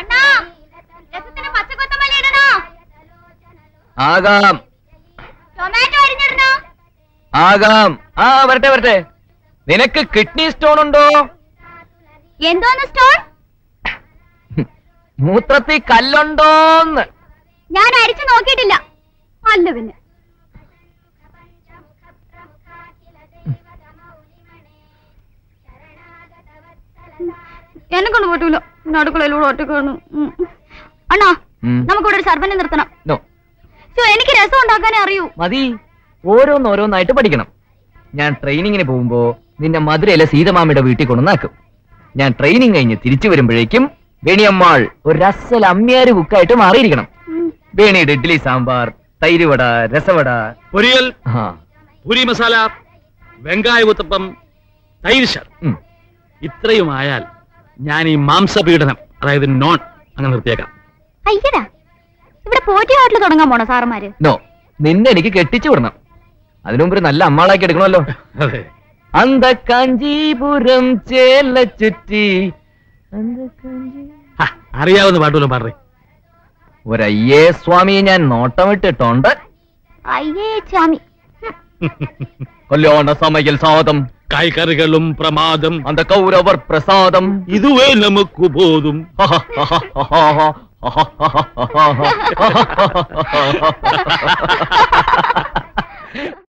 അണ്ണാ രസത്തിന് പച്ചക്കൊത്തമല്ലി ഇടണോ ആകാം ടൊമാറ്റോ അരിഞ്ഞിടണോ ആകാം ആ വരട്ടെ വരട്ടെ നിനക്ക് കിഡ്നി സ്റ്റോൺ ഉണ്ടോ എന്തോന്ന് സ്റ്റോൺ മൂത്രത്തിൽ കല്ലുണ്ടോന്ന് ഞാൻ അരിച്ചു നോക്കിയിട്ടില്ല അല്ല പിന്നെ എന്നെ കൊണ്ട് പറ്റൂല പിന്നെ അടുക്കളയിലൂടെ ഒറ്റക്കാണ് ഉം. അണ്ണാ ഉം. നമുക്കിവിടെ ഒരു സർവനെ നിർത്തണം നോ ശോ, എനിക്ക് രസം ഉണ്ടാക്കാനേ അറിയൂ മതി ഓരോന്നോരോന്നായിട്ട് പഠിക്കണം ഞാൻ ട്രെയിനിങ്ങിന് പോകുമ്പോ നിന്നെ മധുരയിലെ സീതമാമിയുടെ വീട്ടിൽ കൊണ്ടുവന്നാക്കും ഞാൻ ട്രെയിനിങ് കഴിഞ്ഞ് തിരിച്ചു വരുമ്പോഴേക്കും വേണിയമ്മാൾ ഒരു രസൽ അമ്മിയാര് കുക്കായിട്ട് മാറിയിരിക്കണം ഉം. വേണിയുടെ ഇഡ്ഡലി സാമ്പാർ തൈരുവട രസവട പൊരിയൽ ആ പൂരി മസാല വെങ്കായ ഉത്തപ്പം തൈര് ശർ ഉം. ഇത്രയുമായാൽ ഞാൻ ഈ മാംസപീഡനം അതായത് നോൺ അങ്ങനെ നിർത്തിയേക്കാം അയ്യടാ ഇവിടെ പോറ്റി ഹോട്ടൽ തുടങ്ങാൻ പോണോ സാറന്മാര് നോ നിന്നെ എനിക്ക് കെട്ടിച്ചു വിടണം അതിനു മുമ്പ് ഒരു നല്ല അമ്മാളാക്കി എടുക്കണമല്ലോ അതെ അന്ത കാഞ്ചീപുരം ചേല ചുറ്റി അന്ത കാഞ്ചീ- ഹ, അറിയാവുന്ന പാട്ടുകളും പാടേ ഒരയ്യേ സ്വാമിയെ ഞാൻ നോട്ടമിട്ടിട്ടുണ്ട് അയ്യേ ചാമി കല്യാണ സമയൽ സാദം കായ്കറികളും പ്രമാദം അന്ത കൗരവർ പ്രസാദം ഇതുവേ നമുക്ക് പോതും ഹ